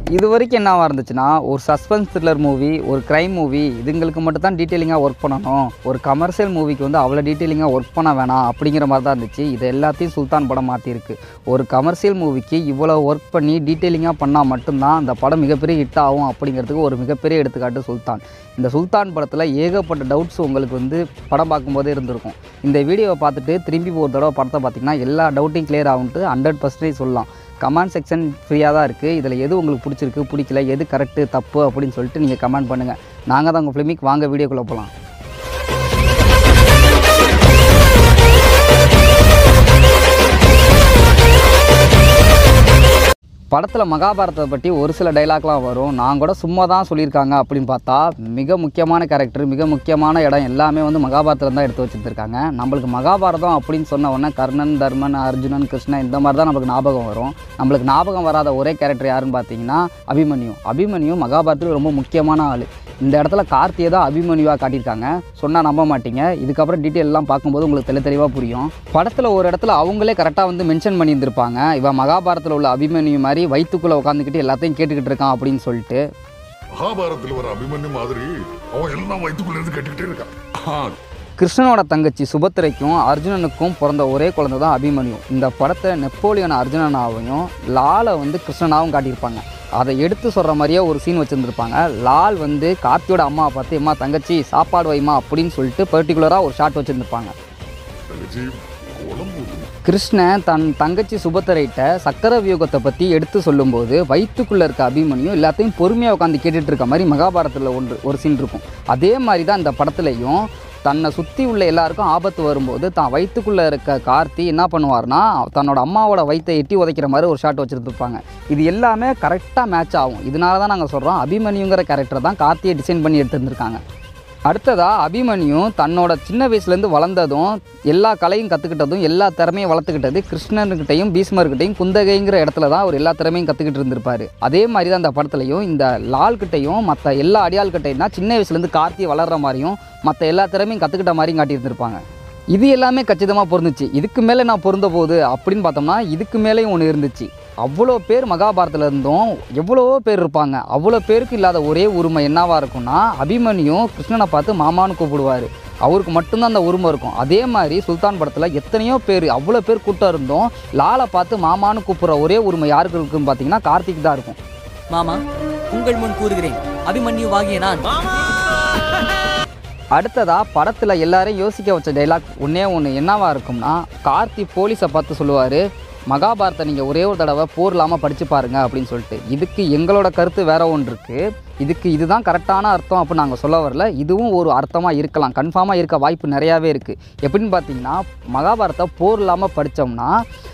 இது வரைக்கும் என்னவா இருந்துச்சுன்னா ஒரு சஸ்பென்ஸ் த்ரில்லர் மூவி ஒரு க்ரைம் மூவி இதுங்களுக்கு மட்டும் தான் டீட்டெயிலிங்காக ஒர்க் பண்ணணும் ஒரு கமர்ஷியல் மூவிக்கு வந்து அவ்வளோ டீட்டெயிலிங்காக ஒர்க் பண்ண வேணாம் அப்படிங்கிற மாதிரி தான் இருந்துச்சு இது எல்லாத்தையும் சுல்தான் படம் மாற்றிருக்கு ஒரு கமர்ஷியல் மூவிக்கு இவ்வளோ ஒர்க் பண்ணி டீட்டெயிலிங்காக பண்ணால் மட்டும்தான் அந்த படம் மிகப்பெரிய ஹிட் ஆகும் அப்படிங்கிறதுக்கு ஒரு மிகப்பெரிய எடுத்துக்காட்டு சுல்தான் இந்த சுல்தான் படத்தில் ஏகப்பட்ட டவுட்ஸ் உங்களுக்கு வந்து படம் பார்க்கும்போதே இருந்திருக்கும் இந்த வீடியோவை பார்த்துட்டு திரும்பி ஒரு தடவை படத்தை பார்த்தீங்கன்னா எல்லா டவுட்டையும் கிளியர் ஆகுன்ட்டு ஹண்ட்ரட் பர்சன்டேஜ் சொல்லலாம் கமெண்ட் செக்ஷன் ஃப்ரீயாக தான் இருக்குது இதில் எது உங்களுக்கு பிடிச்சிருக்கு பிடிக்கல எது கரெக்டு தப்பு அப்படின்னு சொல்லிட்டு நீங்கள் கமெண்ட் பண்ணுங்கள் நாங்கள் தான் உங்கள் ஃபிலிமிக் வாங்க வீடியோக்குள்ளே போகலாம் படத்தில் மகாபாரதத்தை பற்றி ஒரு சில டைலாக்லாம் வரும் நான் கூட சும்மா தான் சொல்லியிருக்காங்க அப்படின்னு பார்த்தா மிக முக்கியமான கேரக்டர் மிக முக்கியமான இடம் எல்லாமே வந்து மகாபாரதத்தில் தான் எடுத்து வச்சுருந்துருக்காங்க நம்மளுக்கு மகாபாரதம் அப்படின்னு சொன்ன உடனே கர்ணன் தர்மன் அர்ஜுனன் கிருஷ்ணன் இந்த மாதிரி தான் நம்மளுக்கு ஞாபகம் வரும் நம்மளுக்கு ஞாபகம் வராத ஒரே கேரக்டர் யாருன்னு பார்த்தீங்கன்னா அபிமன்யு அபிமன்யு மகாபாரதத்தில் ரொம்ப முக்கியமான ஆள் இந்த இடத்துல கார்த்தியை தான் அபிமன்யுவாக காட்டியிருக்காங்க சொன்னால் நம்ப மாட்டீங்க இதுக்கப்புறம் டீட்டெயில் எல்லாம் பார்க்கும்போது உங்களுக்கு தெளி தெளிவாக புரியும் படத்தில் ஒரு இடத்துல அவங்களே கரெக்டாக வந்து மென்ஷன் பண்ணியிருந்திருப்பாங்க இவன் மகாபாரத்தில் உள்ள அபிமன்யு மாதிரி வயிற்றுக்குள்ளே உட்காந்துக்கிட்டு எல்லாத்தையும் கேட்டுக்கிட்டு இருக்கான் அப்படின்னு சொல்லிட்டு மகாபாரதத்துல வர அபிமன்யு மாதிரி அவன் எல்லாம் வயிற்றுக்குள்ள இருந்து கட்டிக்கிட்டே இருக்கான் ஆ, கிருஷ்ணனோட தங்கச்சி சுபத்திரைக்கும் அர்ஜுனனுக்கும் பிறந்த ஒரே குழந்தை தான் அபிமன்யு இந்த படத்தை நெப்போலியன் அர்ஜுனனாவையும் லாலை வந்து கிருஷ்ணனாவும் காட்டியிருப்பாங்க அதை எடுத்து சொல்கிற மாதிரியே ஒரு சீன் வச்சுருந்துருப்பாங்க லால் வந்து கார்த்தியோட அம்மாவை பார்த்து அம்மா தங்கச்சி சாப்பாடு வைமா அப்படின்னு சொல்லிட்டு பர்டிகுலராக ஒரு ஷாட் வச்சுருந்துருப்பாங்க தங்கச்சி குழம்பு ஊத்துமா. கிருஷ்ணன் தன் தங்கச்சி சுபத்திரைட்ட சக்கர வியூகத்தை பற்றி எடுத்து சொல்லும்போது வயிற்றுக்குள்ளே இருக்க அபிமன்யு எல்லாத்தையும் பொறுமையாக உட்காந்து கேட்டுட்டு இருக்க மாதிரி மகாபாரதத்தில் ஒன்று ஒரு சீன் இருக்கும் அதே மாதிரி தான் இந்த படத்துலையும் தன்னை சுற்றி உள்ள எல்லாருக்கும் ஆபத்து வரும்போது தான் வயிற்றுக்குள்ளே இருக்க கார்த்தி என்ன பண்ணுவார்னா தன்னோட அம்மாவோட வயித்தை எட்டி உதைக்கிற மாதிரி ஒரு ஷாட் வச்சுருந்துருப்பாங்க இது எல்லாமே கரெக்டாக மேட்ச் ஆகும் இதனால தான் நாங்கள் சொல்கிறோம் அபிமன்யுங்கிற கேரக்டர் தான் கார்த்தியை டிசைன் பண்ணி எடுத்துருந்துருக்காங்க அடுத்ததா அபிமன்யு தன்னோட சின்ன வயசுலேருந்து வளர்ந்ததும் எல்லா கலையும் கற்றுக்கிட்டதும் எல்லா திறமையும் வளர்த்துக்கிட்டது கிருஷ்ணன்கிட்டையும் பீஷ்மர்கிட்டையும் குந்தகைங்கிற இடத்துல தான் அவர் எல்லா திறமையும் கற்றுக்கிட்டு இருந்திருப்பாரு அதே மாதிரி தான் அந்த படத்துலையும் இந்த லால்கிட்டையும் மற்ற எல்லா அடியாள்கிட்டையும் தான் சின்ன வயசுலேருந்து கார்த்தி வளர்கிற மாதிரியும் மற்ற எல்லா திறமையும் கற்றுக்கிட்ட மாதிரியும் காட்டியிருந்திருப்பாங்க இது எல்லாமே கச்சிதமாக பொருந்துச்சு இதுக்கு மேலே நான் பொருந்த போகுது அப்படின்னு பார்த்தோம்னா இதுக்கு மேலேயும் ஒன்று இருந்துச்சு அவ்வளோ பேர் மகாபாரத்தில் இருந்தும் எவ்வளவோ பேர் இருப்பாங்க அவ்வளோ பேருக்கு இல்லாத ஒரே உரிமை என்னவா இருக்கும்னா அபிமன்யும் கிருஷ்ணனை பார்த்து மாமான்னு கூப்பிடுவார் அவருக்கு மட்டும்தான் அந்த உரிமை இருக்கும் அதே மாதிரி சுல்தான் படத்தில் எத்தனையோ பேர் அவ்வளோ பேர் கூட்டம் இருந்தும் லாலை பார்த்து மாமான்னு கூப்பிட்ற ஒரே உரிமை யாருக்கு இருக்குன்னு பார்த்தீங்கன்னா கார்த்திக் தான் இருக்கும் மாமா உங்கள் முன் கூறுகிறேன் அபிமன்யுவாகிய நான் அடுத்ததா படத்தில் எல்லாரையும் யோசிக்க வச்ச டைலாக் ஒன்றே ஒன்று என்னவா இருக்கும்னா கார்த்தி போலீஸை பார்த்து சொல்லுவார் மகாபாரத்தை நீங்கள் ஒரே ஒரு தடவை போர் இல்லாமல் படித்து பாருங்க அப்படின்னு சொல்லிட்டு இதுக்கு எங்களோட கருத்து வேற ஒன்று இருக்குது இதுக்கு இதுதான் கரெக்டான அர்த்தம் அப்படின்னு நாங்கள் சொல்ல வரல இதுவும் ஒரு அர்த்தமாக இருக்கலாம் கன்ஃபார்மாக இருக்க வாய்ப்பு நிறையாவே இருக்குது எப்படின்னு பார்த்தீங்கன்னா மகாபாரத்தை போர் இல்லாமல் படித்தோம்னா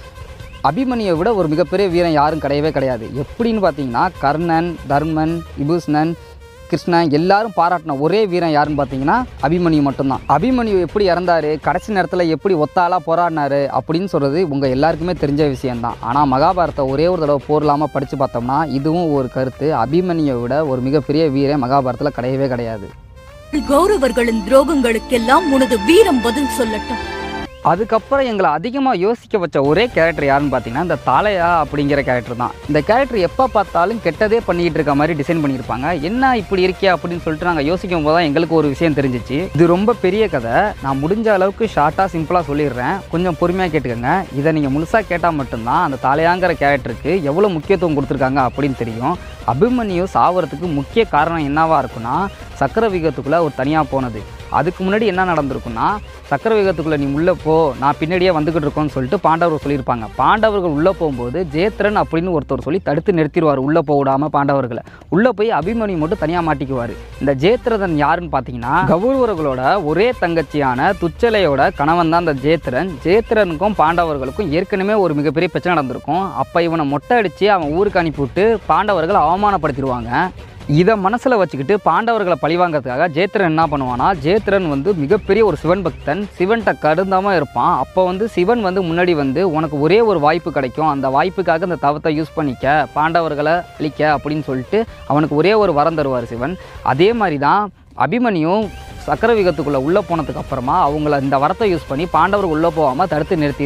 அபிமன்யை விட ஒரு மிகப்பெரிய வீரன் யாரும் கிடையவே கிடையாது எப்படின்னு பார்த்தீங்கன்னா கர்ணன் தர்மன் விபூஷணன் கிருஷ்ணன் எல்லாரும் பாராட்டின ஒரே வீரன் யாருன்னு பார்த்தீங்கன்னா அபிமன்யு மட்டும்தான் அபிமன்யு எப்படி இறந்தாரு கடைசி நேரத்தில் எப்படி ஒத்தாளாக போராடினாரு அப்படின்னு சொல்கிறது உங்கள் எல்லாருக்குமே தெரிஞ்ச விஷயம்தான் ஆனால் மகாபாரத்தை ஒரே ஒரு தடவை போர் இல்லாமல் படித்து பார்த்தோம்னா இதுவும் ஒரு கருத்து அபிமன்யை விட ஒரு மிகப்பெரிய வீரன் மகாபாரத்தில் கிடையவே கிடையாது கௌரவர்களின் துரோகங்களுக்கெல்லாம் உனது வீரம் பதில் சொல்லட்டும் அதுக்கப்புறம் எங்களை அதிகமாக யோசிக்க வச்ச ஒரே கேரக்டர் யாருன்னு பார்த்தீங்கன்னா இந்த தாலையா அப்படிங்கிற கேரக்டர் தான் இந்த கேரக்டர் எப்போ பார்த்தாலும் கெட்டதே பண்ணிக்கிட்டு இருக்க மாதிரி டிசைன் பண்ணியிருப்பாங்க என்ன இப்படி இருக்கே அப்படின்னு சொல்லிட்டு நாங்கள் யோசிக்கும் போது தான் எங்களுக்கு ஒரு விஷயம் தெரிஞ்சிச்சு இது ரொம்ப பெரிய கதை நான் முடிஞ்ச அளவுக்கு ஷார்ட்டாக சிம்பிளாக சொல்லிடுறேன் கொஞ்சம் பொறுமையாக கேட்டுக்கோங்க இதை நீங்கள் முழுசாக கேட்டால் மட்டும்தான் அந்த தாலையாங்கிற கேரக்டருக்கு எவ்வளோ முக்கியத்துவம் கொடுத்துருக்காங்க அப்படின்னு தெரியும் அபிமன்யு சாவறதுக்கு முக்கிய காரணம் என்னவா இருக்குன்னா சக்கர விகத்துக்குள்ளே ஒரு தனியாக போனது அதுக்கு முன்னாடி என்ன நடந்திருக்குன்னா சக்கர விகத்துக்குள்ளே நீ உள்ளே போ நான் பின்னாடியே வந்துக்கிட்டு இருக்கோன்னு சொல்லிட்டு பாண்டவர்கள் சொல்லியிருப்பாங்க பாண்டவர்கள் உள்ளே போகும்போது ஜேத்ரன் அப்படின்னு ஒருத்தர் சொல்லி தடுத்து நிறுத்திடுவார் உள்ளே போக விடாமல் பாண்டவர்களை உள்ளே போய் அபிமன்யு மட்டும் தனியாக மாட்டிக்குவார் இந்த ஜேத்ரதன் யாருன்னு பார்த்தீங்கன்னா கௌரவர்களோட ஒரே தங்கச்சியான துச்சலையோட கணவன் தான் இந்த ஜேத்ரன் ஜேத்ரனுக்கும் பாண்டவர்களுக்கும் ஏற்கனவே ஒரு மிகப்பெரிய பிரச்சனை நடந்திருக்கும் அப்போ இவனை மொட்டை அடித்து அவன் ஊருக்கு அனுப்பிவிட்டு பாண்டவர்களை அவமானப்படுத்திடுவாங்க இதை மனசில் வச்சுக்கிட்டு பாண்டவர்களை பழிவாங்கிறதுக்காக ஜேத்திரன் என்ன பண்ணுவானா ஜேத்திரன் வந்து மிகப்பெரிய ஒரு சிவன் பக்தன் சிவன்கிட்ட கருந்தாமல் இருப்பான் அப்போ வந்து சிவன் வந்து முன்னாடி வந்து உனக்கு ஒரே ஒரு வாய்ப்பு கிடைக்கும் அந்த வாய்ப்புக்காக இந்த தவத்தை யூஸ் பண்ணிக்க பாண்டவர்களை அழிக்க அப்படின்னு சொல்லிட்டு அவனுக்கு ஒரே ஒரு வரம் தருவார் சிவன் அதே மாதிரி தான் அபிமன்யும் சக்கரவிகத்துக்குள்ளே உள்ளே போனதுக்கு அப்புறமா அவங்கள இந்த வரத்தை யூஸ் பண்ணி பாண்டவர்கள் உள்ளே போகாமல் தடுத்து நிறுத்திடுவான்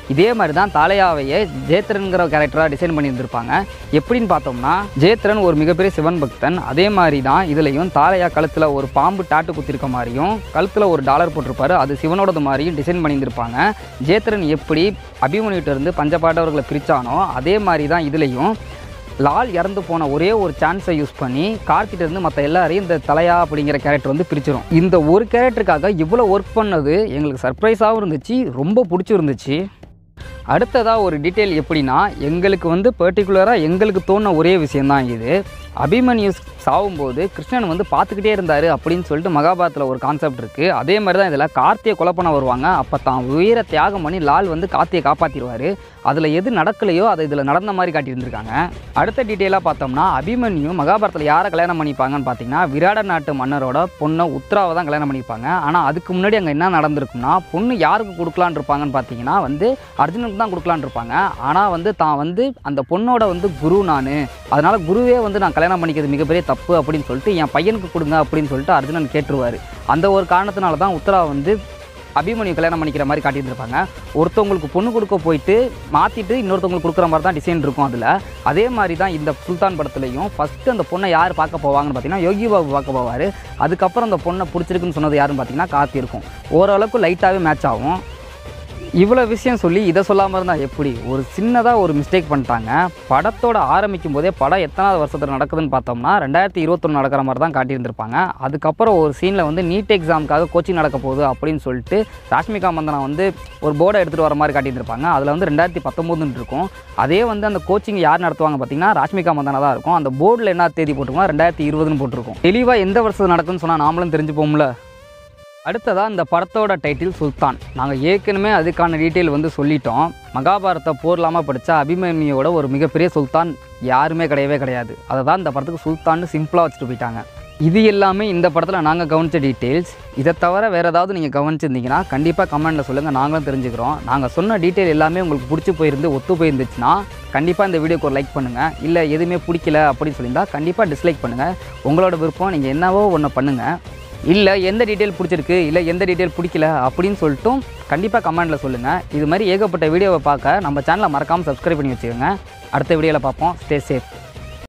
இதே மாதிரி தான் தாலையாவையே ஜேத்திரன்கிற கேரக்டராக டிசைன் பண்ணியிருந்திருப்பாங்க எப்படின்னு பார்த்தோம்னா ஜேத்திரன் ஒரு மிகப்பெரிய சிவன் பக்தன் அதே மாதிரி தான் இதுலேயும் தாலையா கழுத்தில் ஒரு பாம்பு டாட்டு குத்திருக்க மாதிரியும் கழுத்தில் ஒரு டாலர் போட்டிருப்பாரு அது சிவனோடது மாதிரியும் டிசைன் பண்ணியிருந்திருப்பாங்க ஜேத்திரன் எப்படி அபிமன்யுட்ட இருந்து பஞ்சபாண்டவர்களை பிரித்தானோ அதே மாதிரி தான் இதுலேயும் லால் இறந்து போன ஒரே ஒரு சான்ஸை யூஸ் பண்ணி கார்த்திட்ட இருந்து மற்ற எல்லாரையும் இந்த தலையா அப்படிங்கிற கேரக்டர் வந்து பிரிச்சிடும் இந்த ஒரு கேரக்டருக்காக இவ்வளோ ஒர்க் பண்ணது எங்களுக்கு சர்ப்ரைஸாகவும் இருந்துச்சு ரொம்ப பிடிச்சிருந்துச்சு அடுத்ததாக ஒரு டீட்டெயில் எப்படின்னா எங்களுக்கு வந்து பர்டிகுலராக எங்களுக்கு தோணுன ஒரே விஷயந்தான் இது அபிமன்யு சாவும்போது கிருஷ்ணன் வந்து பார்த்துக்கிட்டே இருந்தார் அப்படின்னு சொல்லிட்டு மகாபாரத்தில் ஒரு கான்செப்ட் இருக்குது அதே மாதிரி தான் இதில் கார்த்தியை கொலை பண்ண வருவாங்க அப்போ தான் உயிரை தியாகம் பண்ணி லால் வந்து கார்த்தியை காப்பாற்றிடுவார் அதில் எது நடக்கலையோ அதை இதில் நடந்த மாதிரி காட்டியிருந்திருக்காங்க அடுத்த டீட்டெயிலாக பார்த்தோம்னா அபிமன்யு மகாபாரத்தில் யாரை கல்யாணம் பண்ணிப்பாங்கன்னு பார்த்தீங்கன்னா விராட நாட்டு மன்னரோட பொண்ணை உத்ராவை தான் கல்யாணம் பண்ணிப்பாங்க ஆனால் அதுக்கு முன்னாடி அங்கே என்ன நடந்திருக்குன்னா பொண்ணு யாருக்கு கொடுக்கலான்னு இருப்பாங்கன்னு பார்த்தீங்கன்னா வந்து அர்ஜுனுக்கு தான் கொடுக்கலான்னு இருப்பாங்க ஆனால் வந்து தான் வந்து அந்த பொண்ணோட வந்து குரு நான் அதனால் குருவே வந்து நான் கல்யாணம் பண்ணிக்கிறது மிகப்பெரிய தப்பு அப்படின்னு சொல்லிட்டு என் பையனுக்கு கொடுங்க அப்படின்னு சொல்லிட்டு அர்ஜுனன் கேட்டுருவார் அந்த ஒரு காரணத்தினால தான் உத்தரா வந்து அபிமன்யு கல்யாணம் பண்ணிக்கிற மாதிரி காட்டியிருந்திருப்பாங்க ஒருத்தவங்களுக்கு பொண்ணு கொடுக்க போயிட்டு மாற்றிட்டு இன்னொருத்தவங்களுக்கு கொடுக்குற மாதிரி தான் டிசைன் இருக்கும் அதில் அதே மாதிரி தான் இந்த சுல்தான் படத்துலையும் ஃபஸ்ட்டு அந்த பொண்ணை யார் பார்க்க போவாங்கன்னு பார்த்தீங்கன்னா யோகி பாபு பார்க்க போவார் அதுக்கப்புறம் அந்த பொண்ணை பிடிச்சிருக்குன்னு சொன்னது யாருன்னு பார்த்தீங்கன்னா கார்த்தி இருக்கும் ஓரளவுக்கு லைட்டாகவே மேட்ச் ஆகும் இவ்வளோ விஷயம் சொல்லி இதை சொல்லாமல் இருந்தால் எப்படி ஒரு சின்னதாக ஒரு மிஸ்டேக் பண்ணிட்டாங்க படத்தோட ஆரம்பிக்கும் போதே படம் எத்தனாவது வருஷத்தில் நடக்குதுன்னு பார்த்தோம்னா ரெண்டாயிரத்தி இருபத்தொன்று நடக்கிற மாதிரி தான் காட்டியிருந்திருப்பாங்க அதுக்கப்புறம் ஒரு சீனில் வந்து நீட் எக்ஸாமுக்காக கோச்சிங் நடக்க போகுது அப்படின்னு சொல்லிட்டு ராஷ்மிகா மந்தனா வந்து ஒரு போர்டை எடுத்துகிட்டு வர மாதிரி காட்டியிருந்திருப்பாங்க அதில் வந்து ரெண்டாயிரத்தி பத்தொம்போதுன்னு இருக்கும் அதே வந்து அந்த கோச்சிங் யார் நடத்துவாங்க பார்த்தீங்கன்னா ராஷ்மிகா மந்தனா தான் இருக்கும் அந்த போர்டில் என்ன தேதி போட்டிருக்கோம் ரெண்டாயிரத்தி இருபதுன்னு போட்டிருக்கும் தெளிவாக எந்த வருஷம் நடக்குன்னு சொன்னால் நாமளும் தெரிஞ்சுப்போம்ல அடுத்ததாக இந்த படத்தோட டைட்டில் சுல்தான் நாங்கள் ஏற்கனவே அதுக்கான டீட்டெயில் வந்து சொல்லிட்டோம் மகாபாரத போர்லாமல் படித்த அபிமன்யோட ஒரு மிகப்பெரிய சுல்தான் யாருமே கிடையவே கிடையாது அதை தான் இந்த படத்துக்கு சுல்தான்னு சிம்பிளாக வச்சுட்டு போயிட்டாங்க இது எல்லாமே இந்த படத்தில் நாங்கள் கவனித்த டீட்டெயில்ஸ் இதை தவிர வேறு ஏதாவது நீங்கள் கவனிச்சிருந்தீங்கன்னா கண்டிப்பாக கமெண்ட்டில் சொல்லுங்கள் நாங்களும் தெரிஞ்சுக்கிறோம் நாங்கள் சொன்ன டீட்டெயில் எல்லாமே உங்களுக்கு பிடிச்சி போயிருந்து ஒத்து போயிருந்துச்சுன்னா கண்டிப்பாக இந்த வீடியோக்கு ஒரு லைக் பண்ணுங்கள் இல்லை எதுவுமே பிடிக்கல அப்படின்னு சொல்லியிருந்தா கண்டிப்பாக டிஸ்லைக் பண்ணுங்கள் உங்களோட விருப்பம் நீங்கள் என்னவோ ஒன்று பண்ணுங்கள் இல்லை எந்த டீட்டெயில் பிடிச்சிருக்கு இல்லை எந்த டீட்டெயில் பிடிக்கல அப்படின்னு சொல்லிட்டும் கண்டிப்பாக கமெண்ட்டில் சொல்லுங்கள் இது மாதிரி ஏகப்பட்ட வீடியோவை பார்க்க நம்ம சேனலை மறக்காமல் சப்ஸ்கிரைப் பண்ணி வச்சுக்கோங்க அடுத்த வீடியோவில் பார்ப்போம் ஸ்டே சேஃப்